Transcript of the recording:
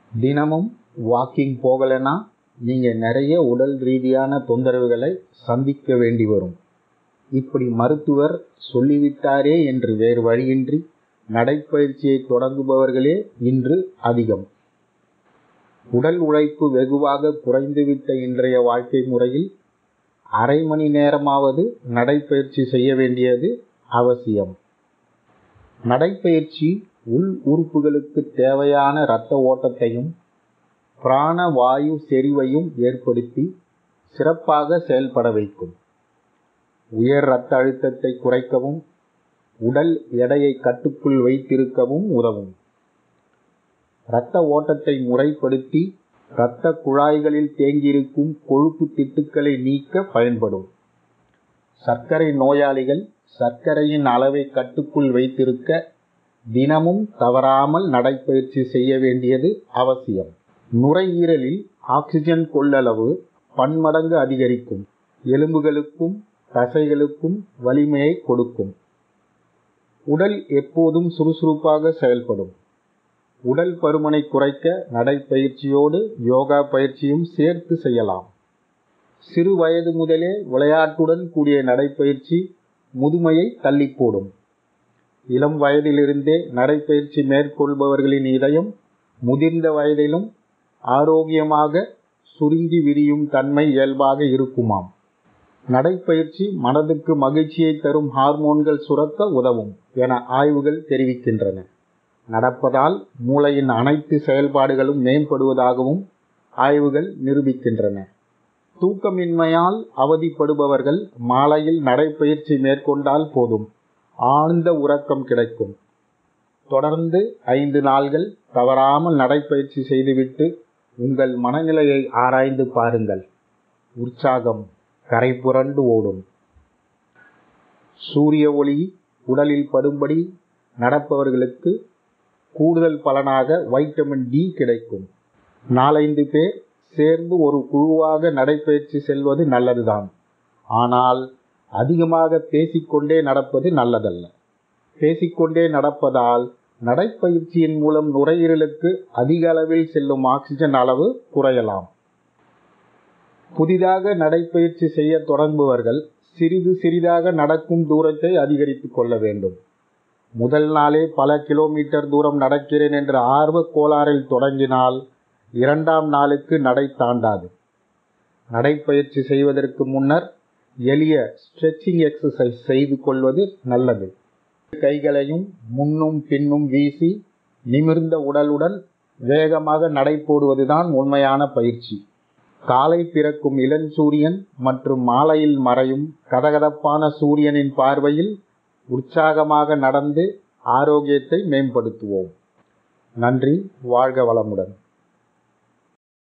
தினமும் வாக்கிங் போகலைன்னா நீங்கள் நிறைய உடல் ரீதியான தொந்தரவுகளை சந்திக்க வேண்டி வரும் இப்படி மருத்துவர் சொல்லிவிட்டாரே என்று வேறு வழியின்றி நடைப்பயிற்சியை தொடங்குபவர்களே இன்று அதிகம் உடல் உழைப்பு வெகுவாக குறைந்துவிட்ட இன்றைய வாழ்க்கை முறையில் அரை மணி நேரமாவது நடைப்பயிற்சி செய்ய வேண்டியது அவசியம் நடைப்பயிற்சி உள் உறுப்புகளுக்கு தேவையான இரத்த ஓட்டத்தையும் பிராண வாயு செறிவையும் ஏற்படுத்தி சிறப்பாக செயல்பட வைக்கும் உயர் இரத்த அழுத்தத்தை குறைக்கவும் உடல் எடையை கட்டுக்குள் வைத்திருக்கவும் உதவும் இரத்த ஓட்டத்தை முறைப்படுத்தி இரத்த குழாய்களில் தேங்கியிருக்கும் கொழுப்பு திட்டுக்களை நீக்க பயன்படும் சர்க்கரை நோயாளிகள் சர்க்கரையின் அளவை கட்டுக்குள் வைத்திருக்க தினமும் தவறாமல் நடைப்பயிற்சி செய்ய வேண்டியது அவசியம் நுரையீரலில் ஆக்சிஜன் கொள்ளளவு பன்மடங்கு அதிகரிக்கும் எலும்புகளுக்கும் தசைகளுக்கும் வலிமையை கொடுக்கும் உடல் எப்போதும் சுறுசுறுப்பாக செயல்படும் உடல் பருமனை குறைக்க நடைப்பயிற்சியோடு யோகா பயிற்சியும் சேர்த்து செய்யலாம் சிறு வயது முதலே விளையாட்டுடன் கூடிய நடைப்பயிற்சி முதுமையை தள்ளி போடும் இளம் வயதிலிருந்தே நடைப்பயிற்சி மேற்கொள்பவர்களின் இதயம் முதிர்ந்த வயதிலும் ஆரோக்கியமாக சுருங்கி விரியும் தன்மை இயல்பாக இருக்குமாம் நடைப்பயிற்சி மனதுக்கு மகிழ்ச்சியை தரும் ஹார்மோன்கள் சுரக்க உதவும் என ஆய்வுகள் தெரிவிக்கின்றன நடப்பதால் மூளையின் அனைத்து செயல்பாடுகளும் மேம்படுவதாகவும் ஆய்வுகள் நிரூபிக்கின்றன தூக்கமின்மையால் அவதிப்படுபவர்கள் மாலையில் நடைப்பயிற்சி மேற்கொண்டால் போதும் ஆழ்ந்த உறக்கம் கிடைக்கும் தொடர்ந்து ஐந்து நாள்கள் தவறாமல் நடைப்பயிற்சி செய்துவிட்டு உங்கள் மனநிலையை ஆராய்ந்து பாருங்கள் உற்சாகம் கரை புரண்டு ஓடும் சூரிய ஒளி உடலில் படும்படி நடப்பவர்களுக்கு கூடுதல் பலனாக வைட்டமின் டி கிடைக்கும் நாலைந்து பேர் சேர்ந்து ஒரு குழுவாக நடைப்பயிற்சி செல்வது நல்லதுதான் ஆனால் அதிகமாக பேசிக்கொண்டே நடப்பது நல்லதல்ல பேசிக்கொண்டே நடப்பதால் நடைப்பயிற்சியின் மூலம் நுரையீரலுக்கு அதிக அளவில் செல்லும் ஆக்சிஜன் அளவு குறையலாம் புதிதாக நடைப்பயிற்சி செய்ய தொடங்குபவர்கள் சிறிது சிறிதாக நடக்கும் தூரத்தை அதிகரித்துக் கொள்ள வேண்டும் முதல் நாளே பல கிலோமீட்டர் தூரம் நடக்கிறேன் என்ற ஆர்வ கோளாறில் தொடங்கினால் இரண்டாம் நாளுக்கு நடை தாண்டாது நடைப்பயிற்சி செய்வதற்கு முன்னர் எளிய ஸ்ட்ரெச்சிங் எக்ஸசைஸ் செய்து கொள்வது நல்லது கைகளையும் முன்னும் பின்னும் வீசி நிமிர்ந்த உடலுடன் வேகமாக நடை போடுவதுதான் உண்மையான பயிற்சி காலை பிறக்கும் இளஞ்சூரியன் மற்றும் மாலையில் மறையும் கதகதப்பான சூரியனின் பார்வையில் உற்சாகமாக நடந்து ஆரோக்கியத்தை மேம்படுத்துவோம் நன்றி வாழ்க வளமுடன்